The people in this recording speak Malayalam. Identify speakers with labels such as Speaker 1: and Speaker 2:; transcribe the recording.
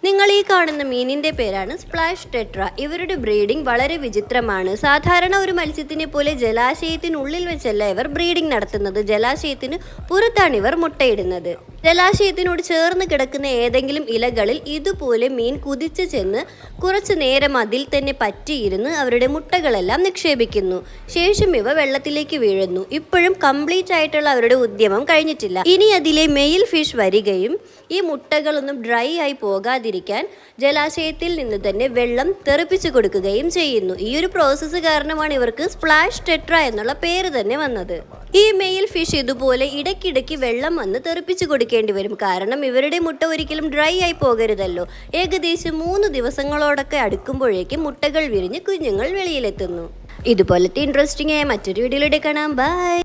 Speaker 1: നിങ്ങൾ ഈ കാണുന്ന മീനിന്റെ പേരാണ് സ്പ്ലാഷ് ടെട്ര ഇവരുടെ ബ്രീഡിംഗ് വളരെ വിചിത്രമാണ് സാധാരണ ഒരു മത്സ്യത്തിനെ പോലെ ജലാശയത്തിനുള്ളിൽ വെച്ചല്ല ഇവർ ബ്രീഡിംഗ് നടത്തുന്നത് ജലാശയത്തിന് പുറത്താണ് ഇവർ മുട്ടയിടുന്നത് ജലാശയത്തിനോട് ചേർന്ന് കിടക്കുന്ന ഏതെങ്കിലും ഇലകളിൽ ഇതുപോലെ മീൻ കുതിച്ചു ചെന്ന് കുറച്ചു നേരം അതിൽ തന്നെ പറ്റിയിരുന്ന് അവരുടെ മുട്ടകളെല്ലാം നിക്ഷേപിക്കുന്നു ശേഷം ഇവ വെള്ളത്തിലേക്ക് വീഴുന്നു ഇപ്പോഴും കംപ്ലീറ്റ് ആയിട്ടുള്ള അവരുടെ ഉദ്യമം കഴിഞ്ഞിട്ടില്ല ഇനി അതിലെ മെയിൽ ഫിഷ് വരികയും ഈ മുട്ടകളൊന്നും ഡ്രൈ ആയി പോകാതിരിക്കാൻ ജലാശയത്തിൽ നിന്ന് തന്നെ വെള്ളം തെറിപ്പിച്ചു കൊടുക്കുകയും ചെയ്യുന്നു ഈ ഒരു പ്രോസസ്സ് കാരണമാണ് ഇവർക്ക് സ്പ്ലാഷ് ടെട്ര എന്നുള്ള പേര് തന്നെ വന്നത് ഈ മെയിൽ ഫിഷ് ഇതുപോലെ ഇടയ്ക്കിടയ്ക്ക് വെള്ളം വന്ന് തെറിപ്പിച്ചു കൊടുക്കേണ്ടി വരും കാരണം ഇവരുടെ മുട്ട ഒരിക്കലും ഡ്രൈ ആയി പോകരുതല്ലോ ഏകദേശം മൂന്ന് ദിവസങ്ങളോടൊക്കെ അടുക്കുമ്പോഴേക്കും മുട്ടകൾ വിരിഞ്ഞ് കുഞ്ഞുങ്ങൾ വെളിയിലെത്തുന്നു ഇതുപോലത്തെ ഇൻട്രസ്റ്റിംഗ് ആയ മറ്റൊരു വീഡിയോയിലൂടെ കാണാം ബൈ